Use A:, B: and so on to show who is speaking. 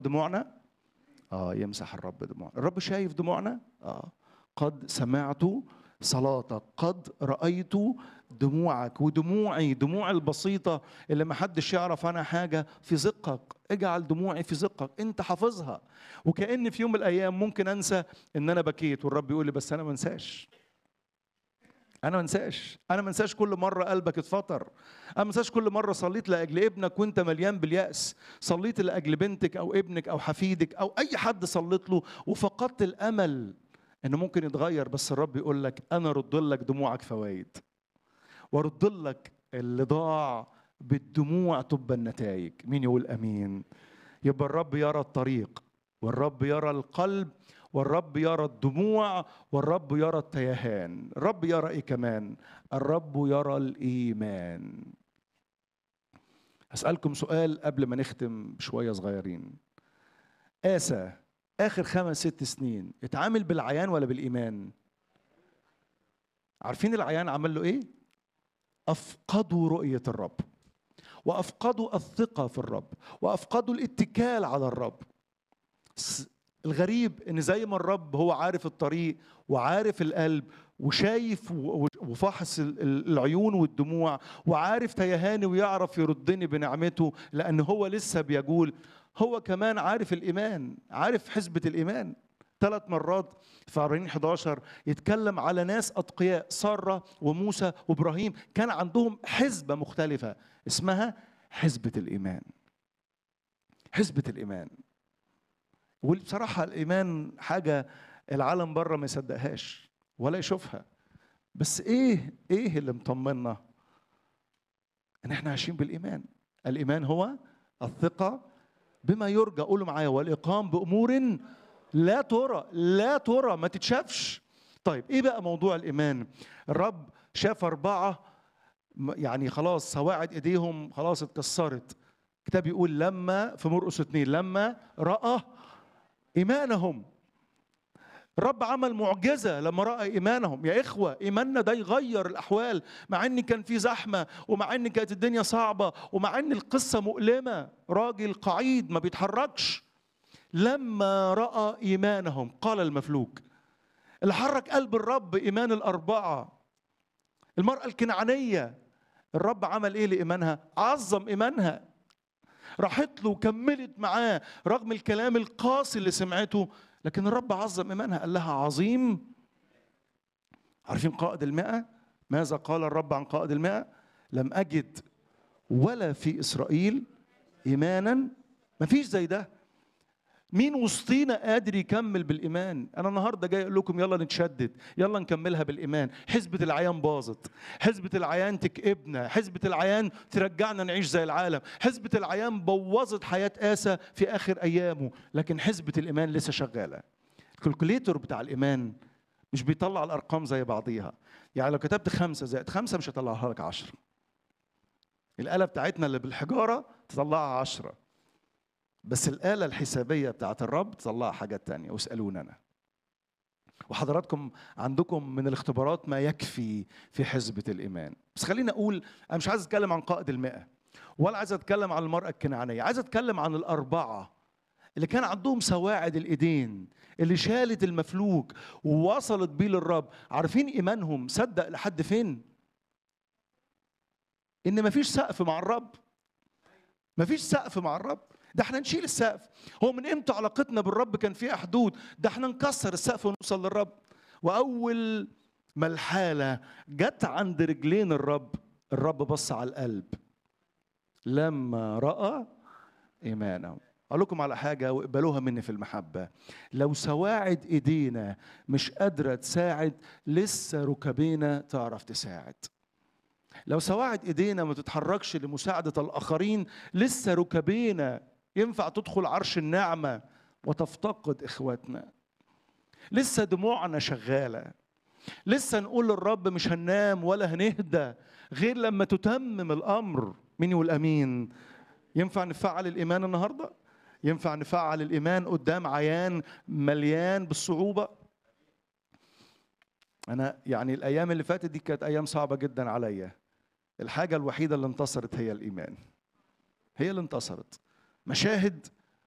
A: دموعنا اه يمسح الرب دموعنا الرب شايف دموعنا اه قد سمعت صلاتك قد رأيت دموعك ودموعي دموع البسيطة اللي ما حدش يعرف عنها حاجة في زقك اجعل دموعي في زقك انت حافظها وكأن في يوم من الأيام ممكن أنسى إن أنا بكيت والرب يقول لي بس أنا ما انساش انا ما انساش انا ما انساش كل مره قلبك اتفطر انا ما انساش كل مره صليت لاجل ابنك وانت مليان بالياس صليت لاجل بنتك او ابنك او حفيدك او اي حد صليت له وفقدت الامل انه ممكن يتغير بس الرب يقول لك انا ارد لك دموعك فوائد وارد لك اللي ضاع بالدموع تبقى النتائج مين يقول امين يبقى الرب يرى الطريق والرب يرى القلب والرب يرى الدموع والرب يرى التيهان الرب يرى ايه كمان الرب يرى الايمان هسألكم سؤال قبل ما نختم بشوية صغيرين آسى آخر خمس ست سنين اتعامل بالعيان ولا بالإيمان عارفين العيان عمل له إيه أفقدوا رؤية الرب وأفقدوا الثقة في الرب وأفقدوا الاتكال على الرب الغريب ان زي ما الرب هو عارف الطريق وعارف القلب وشايف وفحص العيون والدموع وعارف تيهاني ويعرف يردني بنعمته لان هو لسه بيقول هو كمان عارف الايمان عارف حسبه الايمان ثلاث مرات في 40 11 يتكلم على ناس اتقياء ساره وموسى وابراهيم كان عندهم حسبه مختلفه اسمها حسبه الايمان حسبه الايمان وبصراحة الإيمان حاجة العالم بره ما يصدقهاش ولا يشوفها بس إيه إيه اللي مطمنا؟ إن إحنا عايشين بالإيمان الإيمان هو الثقة بما يرجى قولوا معايا والإقام بأمور لا ترى لا ترى ما تتشافش طيب إيه بقى موضوع الإيمان؟ الرب شاف أربعة يعني خلاص سواعد إيديهم خلاص اتكسرت الكتاب يقول لما في مرقس اثنين لما رأى ايمانهم الرب عمل معجزة لما رأى إيمانهم يا إخوة إيماننا ده يغير الأحوال مع إن كان في زحمة ومع إن كانت الدنيا صعبة ومع إن القصة مؤلمة راجل قعيد ما بيتحركش لما رأى إيمانهم قال المفلوج اللي حرك قلب الرب إيمان الأربعة المرأة الكنعانية الرب عمل إيه لإيمانها عظم إيمانها راحت له وكملت معاه رغم الكلام القاسي اللي سمعته لكن الرب عظم ايمانها قال لها عظيم عارفين قائد المئة ماذا قال الرب عن قائد المئة لم أجد ولا في إسرائيل إيمانا مفيش زي ده مين وسطينا قادر يكمل بالايمان انا النهارده جاي اقول لكم يلا نتشدد يلا نكملها بالايمان حزبه العيان باظت حزبه العيان تكئبنا حزبه العيان ترجعنا نعيش زي العالم حزبه العيان بوظت حياه اسى في اخر ايامه لكن حزبه الايمان لسه شغاله الكالكوليتور بتاع الايمان مش بيطلع الارقام زي بعضيها يعني لو كتبت خمسة زائد خمسة مش هطلعها لك عشرة الآلة بتاعتنا اللي بالحجارة تطلعها عشرة بس الآلة الحسابية بتاعت الرب تطلع حاجات تانية واسألونا أنا وحضراتكم عندكم من الاختبارات ما يكفي في حزبة الإيمان بس خليني أقول أنا مش عايز أتكلم عن قائد المئة ولا عايز أتكلم عن المرأة الكنعانية عايز أتكلم عن الأربعة اللي كان عندهم سواعد الإيدين اللي شالت المفلوج ووصلت بيه للرب عارفين إيمانهم صدق لحد فين إن مفيش سقف مع الرب مفيش سقف مع الرب ده احنا نشيل السقف هو من امتى علاقتنا بالرب كان فيها حدود ده احنا نكسر السقف ونوصل للرب واول ما الحاله جت عند رجلين الرب الرب بص على القلب لما راى ايمانه اقول لكم على حاجه واقبلوها مني في المحبه لو سواعد ايدينا مش قادره تساعد لسه ركبينا تعرف تساعد لو سواعد ايدينا ما تتحركش لمساعده الاخرين لسه ركبينا ينفع تدخل عرش النعمه وتفتقد اخواتنا لسه دموعنا شغاله لسه نقول للرب مش هننام ولا هنهدى غير لما تتمم الامر مين يقول امين ينفع نفعل الايمان النهارده ينفع نفعل الايمان قدام عيان مليان بالصعوبه انا يعني الايام اللي فاتت دي كانت ايام صعبه جدا عليا الحاجه الوحيده اللي انتصرت هي الايمان هي اللي انتصرت مشاهد